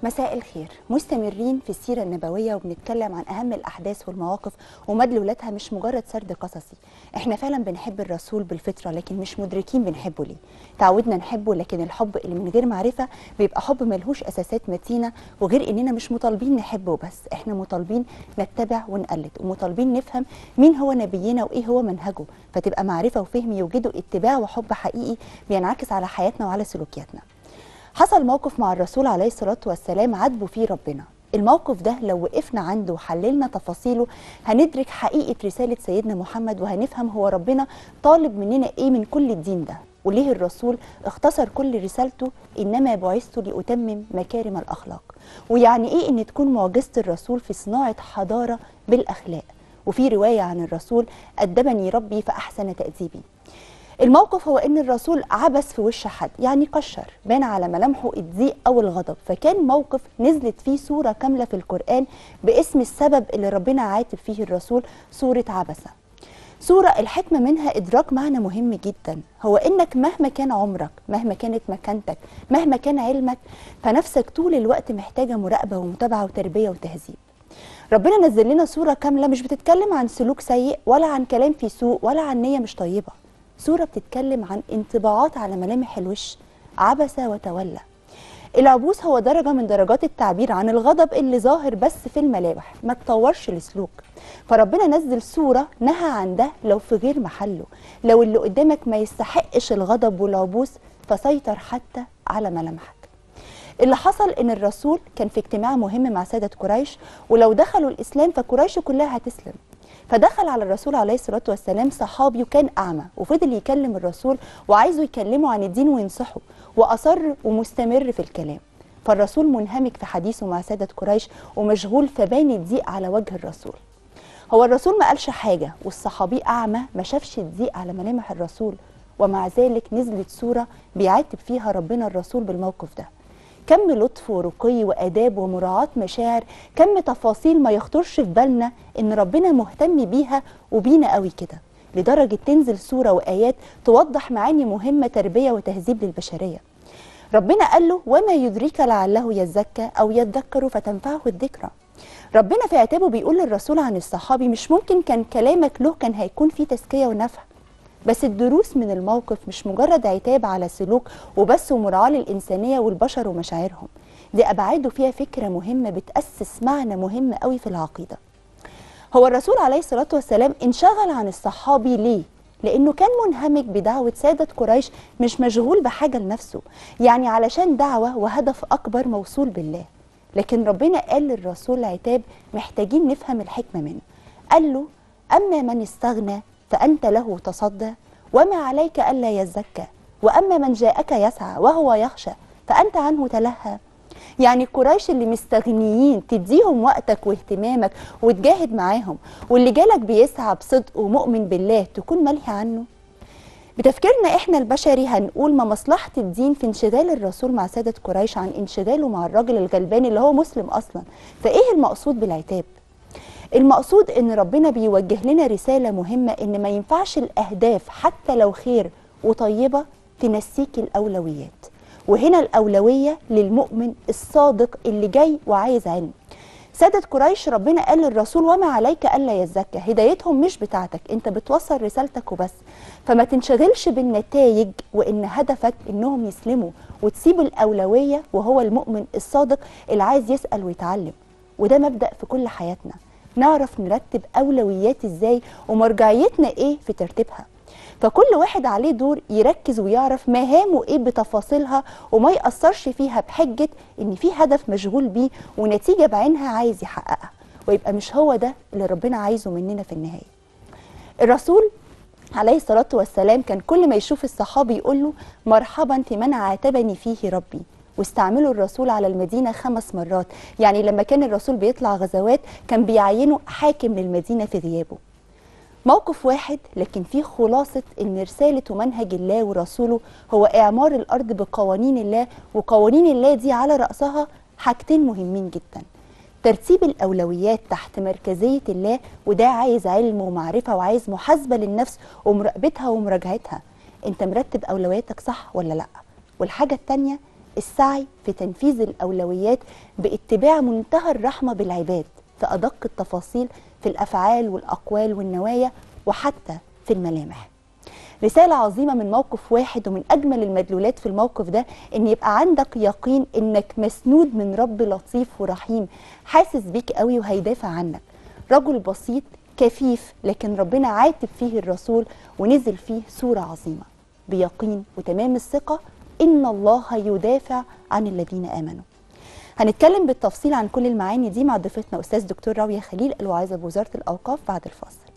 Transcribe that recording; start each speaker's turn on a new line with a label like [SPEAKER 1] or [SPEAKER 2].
[SPEAKER 1] مساء الخير مستمرين في السيرة النبوية وبنتكلم عن أهم الأحداث والمواقف ومدلولاتها مش مجرد سرد قصصي احنا فعلا بنحب الرسول بالفطرة لكن مش مدركين بنحبه ليه تعودنا نحبه لكن الحب اللي من غير معرفة بيبقى حب ملهوش أساسات متينة وغير إننا مش مطالبين نحبه بس احنا مطالبين نتبع ونقلد ومطالبين نفهم مين هو نبينا وإيه هو منهجه فتبقى معرفة وفهم يوجدوا اتباع وحب حقيقي بينعكس على حياتنا وعلى سلوكياتنا حصل موقف مع الرسول عليه الصلاة والسلام عاتبه فيه ربنا الموقف ده لو وقفنا عنده وحللنا تفاصيله هندرك حقيقة رسالة سيدنا محمد وهنفهم هو ربنا طالب مننا ايه من كل الدين ده وليه الرسول اختصر كل رسالته انما بعثت لاتمم مكارم الاخلاق ويعني ايه ان تكون معجزه الرسول في صناعه حضاره بالاخلاق وفي روايه عن الرسول ادبني ربي فاحسن تاديبي الموقف هو ان الرسول عبس في وش حد يعني قشر بان على ملامحه الضيق او الغضب فكان موقف نزلت فيه سوره كامله في القران باسم السبب اللي ربنا عاتب فيه الرسول سوره عبسه سورة الحكمة منها إدراك معنى مهم جدا هو إنك مهما كان عمرك مهما كانت مكانتك مهما كان علمك فنفسك طول الوقت محتاجة مراقبة ومتابعة وتربية وتهذيب ربنا نزل لنا سورة كاملة مش بتتكلم عن سلوك سيء ولا عن كلام فيه سوء ولا عن نية مش طيبة سورة بتتكلم عن انطباعات على ملامح الوش عبس وتولى العبوس هو درجة من درجات التعبير عن الغضب اللي ظاهر بس في الملامح ما تطورش السلوك فربنا نزل سورة نهى عن ده لو في غير محله لو اللي قدامك ما يستحقش الغضب والعبوس فسيطر حتى على ملامحك اللي حصل ان الرسول كان في اجتماع مهم مع سادة قريش ولو دخلوا الاسلام فقريش كلها هتسلم فدخل على الرسول عليه الصلاة والسلام صحابي وكان أعمى وفضل يكلم الرسول وعايزه يكلمه عن الدين وينصحه وأصر ومستمر في الكلام فالرسول منهمك في حديثه مع سادة قريش ومشغول فبان الضيق على وجه الرسول هو الرسول ما قالش حاجة والصحابي أعمى ما شافش الضيق على ملامح الرسول ومع ذلك نزلت سورة بيعاتب فيها ربنا الرسول بالموقف ده كم لطف ورقي واداب ومراعاه مشاعر كم تفاصيل ما يخطرش في بالنا ان ربنا مهتم بيها وبينا قوي كده لدرجه تنزل سوره وايات توضح معاني مهمه تربيه وتهذيب للبشريه ربنا قال له وما يدريك لعله يزكى او يذكر فتنفعه الذكرى ربنا في عتابه بيقول للرسول عن الصحابي مش ممكن كان كلامك له كان هيكون فيه تزكيه ونفع بس الدروس من الموقف مش مجرد عتاب على سلوك وبس ومراعاة للإنسانية والبشر ومشاعرهم دي أبعاده فيها فكرة مهمة بتأسس معنى مهم قوي في العقيدة هو الرسول عليه الصلاة والسلام انشغل عن الصحابي ليه؟ لأنه كان منهمك بدعوة سادة قريش مش مشغول بحاجة لنفسه يعني علشان دعوة وهدف أكبر موصول بالله لكن ربنا قال للرسول عتاب محتاجين نفهم الحكمة منه قال له أما من استغنى فأنت له تصدى وما عليك ألا يزكى وأما من جاءك يسعى وهو يخشى فأنت عنه تلهى يعني قريش اللي مستغنيين تديهم وقتك واهتمامك وتجاهد معاهم واللي جالك بيسعى بصدق ومؤمن بالله تكون ملهي عنه بتفكيرنا احنا البشري هنقول ما مصلحة الدين في انشغال الرسول مع سادة قريش عن انشغاله مع الراجل الغلبان اللي هو مسلم اصلا فايه المقصود بالعتاب المقصود ان ربنا بيوجه لنا رساله مهمه ان ما ينفعش الاهداف حتى لو خير وطيبه تنسيك الاولويات وهنا الاولويه للمؤمن الصادق اللي جاي وعايز علم سادة قريش ربنا قال للرسول وما عليك الا يزكى هدايتهم مش بتاعتك انت بتوصل رسالتك وبس فما تنشغلش بالنتائج وان هدفك انهم يسلموا وتسيب الاولويه وهو المؤمن الصادق اللي عايز يسال ويتعلم وده مبدا في كل حياتنا نعرف نرتب اولويات ازاي ومرجعيتنا ايه في ترتيبها فكل واحد عليه دور يركز ويعرف مهامه ايه بتفاصيلها وما يأثرش فيها بحجة ان في هدف مشغول بيه ونتيجة بعينها عايز يحققها ويبقى مش هو ده اللي ربنا عايزه مننا في النهاية الرسول عليه الصلاة والسلام كان كل ما يشوف الصحابي يقول له مرحبا في من عاتبني فيه ربي واستعملوا الرسول على المدينة خمس مرات يعني لما كان الرسول بيطلع غزوات كان بيعينوا حاكم للمدينة في غيابه موقف واحد لكن فيه خلاصة ان رسالة ومنهج الله ورسوله هو اعمار الارض بقوانين الله وقوانين الله دي على رأسها حاجتين مهمين جدا ترتيب الاولويات تحت مركزية الله وده عايز علم ومعرفة وعايز محاسبة للنفس ومراقبتها ومراجعتها انت مرتب اولوياتك صح ولا لا والحاجة التانية السعي في تنفيذ الأولويات باتباع منتهى الرحمة بالعباد في أدق التفاصيل في الأفعال والأقوال والنوايا وحتى في الملامح رسالة عظيمة من موقف واحد ومن أجمل المدلولات في الموقف ده إن يبقى عندك يقين إنك مسنود من رب لطيف ورحيم حاسس بيك قوي وهيدافع عنك رجل بسيط كفيف لكن ربنا عاتب فيه الرسول ونزل فيه سورة عظيمة بيقين وتمام الثقة إن الله يدافع عن الذين آمنوا هنتكلم بالتفصيل عن كل المعاني دي مع ضيفتنا أستاذ دكتور راوية خليل الواعظة بوزارة الأوقاف بعد الفاصل